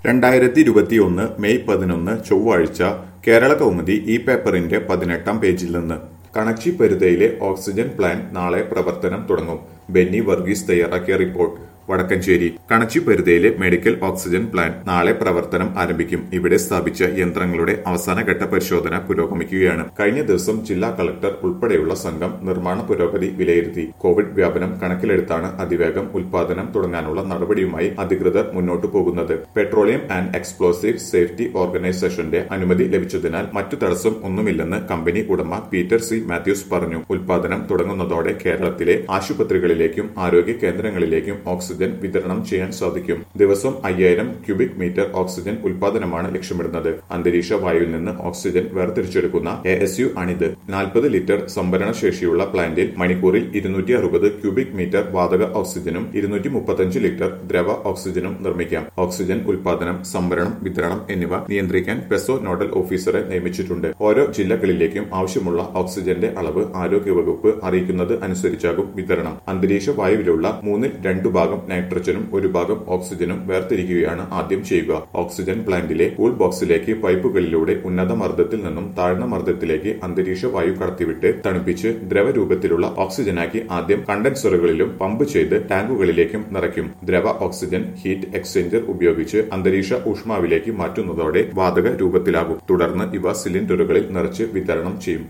രണ്ടായിരത്തി ഇരുപത്തിയൊന്ന് മെയ് പതിനൊന്ന് ചൊവ്വാഴ്ച കേരള കൗമുദി ഈ പേപ്പറിന്റെ പതിനെട്ടാം പേജിൽ നിന്ന് കണച്ചി പെരുതയിലെ ഓക്സിജൻ പ്ലാന്റ് നാളെ പ്രവർത്തനം തുടങ്ങും ബെന്നി വർഗീസ് തയ്യാറാക്കിയ റിപ്പോർട്ട് വടക്കഞ്ചേരി കണച്ചി പെരുതയിലെ മെഡിക്കൽ ഓക്സിജൻ പ്ലാന്റ് നാളെ പ്രവർത്തനം ആരംഭിക്കും ഇവിടെ സ്ഥാപിച്ച യന്ത്രങ്ങളുടെ അവസാനഘട്ട പരിശോധന പുരോഗമിക്കുകയാണ് കഴിഞ്ഞ ദിവസം ജില്ലാ കളക്ടർ ഉൾപ്പെടെയുള്ള സംഘം നിർമ്മാണ പുരോഗതി വിലയിരുത്തി കോവിഡ് വ്യാപനം കണക്കിലെടുത്താണ് അതിവേഗം ഉൽപാദനം തുടങ്ങാനുള്ള നടപടിയുമായി അധികൃതർ മുന്നോട്ടു പോകുന്നത് പെട്രോളിയം ആൻഡ് എക്സ്പ്ലോസീവ് സേഫ്റ്റി ഓർഗനൈസേഷന്റെ അനുമതി ലഭിച്ചതിനാൽ മറ്റു തടസ്സം ഒന്നുമില്ലെന്ന് കമ്പനി ഉടമ പീറ്റർ സി മാത്യൂസ് പറഞ്ഞു ഉൽപാദനം തുടങ്ങുന്നതോടെ കേരളത്തിലെ ആശുപത്രികളിലേക്കും ആരോഗ്യ കേന്ദ്രങ്ങളിലേക്കും ഓക്സിജൻ വിതരണം ചെയ്യാൻ സാധിക്കും ദിവസം അയ്യായിരം ക്യൂബിക് മീറ്റർ ഓക്സിജൻ ഉൽപാദനമാണ് ലക്ഷ്യമിടുന്നത് അന്തരീക്ഷ വായുവിൽ നിന്ന് ഓക്സിജൻ വേർതിരിച്ചെടുക്കുന്ന എ എസ് യു ആണിത് നാൽപ്പത് ലിറ്റർ സംഭരണ ശേഷിയുള്ള പ്ലാന്റിൽ മണിക്കൂറിൽ ഇരുന്നൂറ്റി അറുപത് ക്യൂബിക് മീറ്റർ വാതക ഓക്സിജനും ഇരുന്നൂറ്റി മുപ്പത്തഞ്ച് ലിറ്റർ ദ്രവ ഓക്സിജനും നിർമ്മിക്കാം ഓക്സിജൻ ഉൽപാദനം സംഭരണം വിതരണം എന്നിവ നിയന്ത്രിക്കാൻ പെസോ നോഡൽ ഓഫീസറെ നിയമിച്ചിട്ടുണ്ട് ഓരോ ജില്ലകളിലേക്കും ആവശ്യമുള്ള ഓക്സിജന്റെ അളവ് ആരോഗ്യവകുപ്പ് അറിയിക്കുന്നത് അനുസരിച്ചാകും വിതരണം അന്തരീക്ഷ വായുവിലുള്ള മൂന്നിൽ രണ്ടു ഭാഗം നൈട്രജനും ഒരു ഭാഗം ഓക്സിജനും വേർതിരിക്കുകയാണ് ആദ്യം ചെയ്യുക ഓക്സിജൻ പ്ലാന്റിലെ കൂൾ ബോക്സിലേക്ക് പൈപ്പുകളിലൂടെ ഉന്നത മർദ്ദത്തിൽ നിന്നും താഴ്ന്ന മർദ്ദത്തിലേക്ക് അന്തരീക്ഷ വായു കടത്തിവിട്ട് തണുപ്പിച്ച് ദ്രവരൂപത്തിലുള്ള ഓക്സിജനാക്കി ആദ്യം കണ്ടൻസറുകളിലും പമ്പ് ചെയ്ത് ടാങ്കുകളിലേക്കും നിറയ്ക്കും ദ്രവ ഓക്സിജൻ ഹീറ്റ് എക്സ്ചേഞ്ചർ ഉപയോഗിച്ച് അന്തരീക്ഷ ഊഷ്മാവിലേക്ക് മാറ്റുന്നതോടെ വാതക രൂപത്തിലാകും തുടർന്ന് ഇവ സിലിണ്ടറുകളിൽ നിറച്ച് വിതരണം ചെയ്യും